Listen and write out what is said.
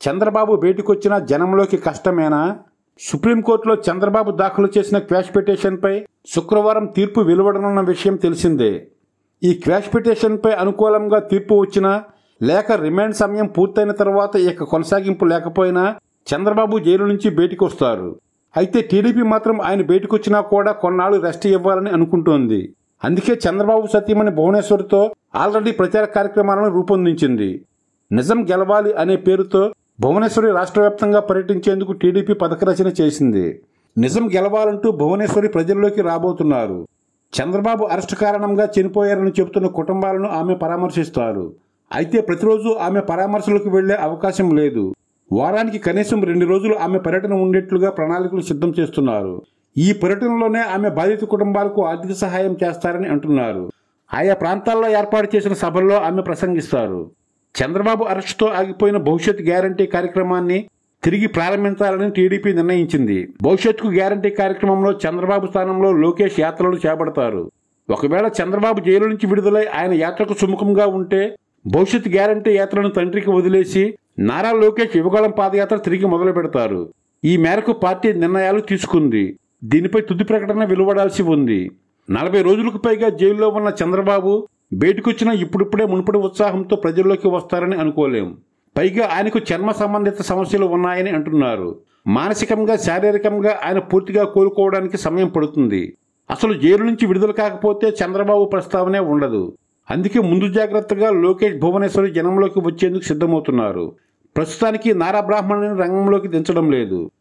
చంద్రబాబు బయటకొచ్చిన జనంలోకి కష్టమేనా సుప్రీంకోర్టులో చంద్రబాబు దాఖలు చేసిన క్వాష్ పిటిషన్పై శుక్రవారం తీర్పు వెలువడనున్న విషయం తెలిసిందే ఈ క్వాష్ పిటిషన్పై అనుకూలంగా తీర్పు వచ్చినా లేక రిమాండ్ సమయం పూర్తయిన తర్వాత ఇక కొనసాగింపు లేకపోయినా చంద్రబాబు జైలు నుంచి బయటికి వస్తారు అయితే టీడీపీ మాత్రం ఆయన బయటకొచ్చినా కూడా కొన్నాళ్ళు రెస్ట్ ఇవ్వాలని అనుకుంటోంది అందుకే చంద్రబాబు సతీమణి భువనేశ్వర్తో ఆల్రెడీ ప్రచార కార్యక్రమాలను రూపొందించింది నిజం గెలవాలి అనే పేరుతో భువనేశ్వరి రాష్ట్ర వ్యాప్తంగా పర్యటించేందుకు టీడీపీ పథక రచన చేసింది నిజం గెలవాలంటూ భువనేశ్వరి ప్రజల్లోకి రాబోతున్నారు చంద్రబాబు అరెస్టు కారణంగా చనిపోయారని చెబుతున్న కుటుంబాలను ఆమె పరామర్శిస్తారు అయితే ప్రతిరోజు ఆమె పరామర్శలకు వెళ్లే అవకాశం లేదు వారానికి కనీసం రెండు రోజులు ఆమె పర్యటన ఉండేట్లుగా ప్రణాళికలు సిద్ధం చేస్తున్నారు ఈ పర్యటనలోనే ఆమె బాధిత కుటుంబాలకు ఆర్థిక సహాయం చేస్తారని అంటున్నారు ఆయా ప్రాంతాల్లో ఏర్పాటు చేసిన సభల్లో ఆమె ప్రసంగిస్తారు చంద్రబాబు అరెస్టుతో ఆగిపోయిన భవిష్యత్ గ్యారంటీ కార్యక్రమాన్ని తిరిగి ప్రారంభించాలని టీడీపీ నిర్ణయించింది భవిష్యత్తుకు గ్యారంటీ కార్యక్రమంలో చంద్రబాబు స్థానంలో లోకేష్ యాత్రలు చేపడతారు ఒకవేళ చంద్రబాబు జైలు నుంచి విడుదలై ఆయన యాత్రకు సుముఖంగా ఉంటే భవిష్యత్ గ్యారంటీ యాత్రను తండ్రికి వదిలేసి నారా లోకేష్ యువగళం పాదయాత్ర తిరిగి మొదలు పెడతారు ఈ మేరకు పార్టీ నిర్ణయాలు తీసుకుంది దీనిపై తుది ప్రకటన వెలువడాల్సి ఉంది నలభై రోజులకు పైగా జైల్లో ఉన్న చంద్రబాబు బయటకొచ్చిన ఇప్పుడిప్పుడే మునుపటి ఉత్సాహంతో ప్రజల్లోకి వస్తారని అనుకోలేం పైగా ఆయనకు చర్మ సంబంధిత సమస్యలు ఉన్నాయని అంటున్నారు మానసికంగా శారీరకంగా ఆయన పూర్తిగా కోలుకోవడానికి సమయం పడుతుంది అసలు జైలు నుంచి విడుదల కాకపోతే చంద్రబాబు ప్రస్తావనే ఉండదు అందుకే ముందు జాగ్రత్తగా లోకేష్ భువనేశ్వరి జనంలోకి వచ్చేందుకు సిద్ధమవుతున్నారు ప్రస్తుతానికి నారా బ్రాహ్మణుని రంగంలోకి దించడం లేదు